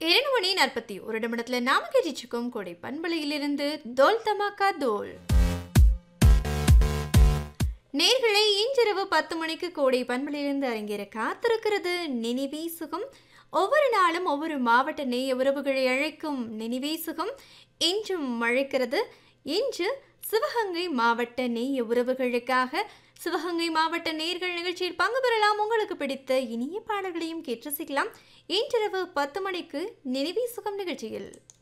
இரண்டு மணி நாற்பத்தி ஒரு நிமிடத்துல நாம கேட்டிச்சுக்கும் கொடை பண்பலையிலிருந்து தோல் தமாக்கா தோல் நேர்களை இன்றிரவு பத்து மணிக்கு கோடை பண்பலையிலிருந்து அரங்கேற காத்திருக்கிறது நினைவே சுகம் ஒவ்வொரு நாளும் ஒவ்வொரு மாவட்ட நேய உறவுகளை அழைக்கும் நினைவே சுகம் இன்றும் அழைக்கிறது இன்று சிவகங்கை மாவட்ட நேய உறவுகளுக்காக சிவகங்கை மாவட்ட நேர்கள் நிகழ்ச்சியில் பங்கு பெறலாம் உங்களுக்கு பிடித்த இனிய பாடல்களையும் கேட்டு ரசிக்கலாம் இன்றிரவு பத்து மணிக்கு நினைவே சுகம் நிகழ்ச்சியில்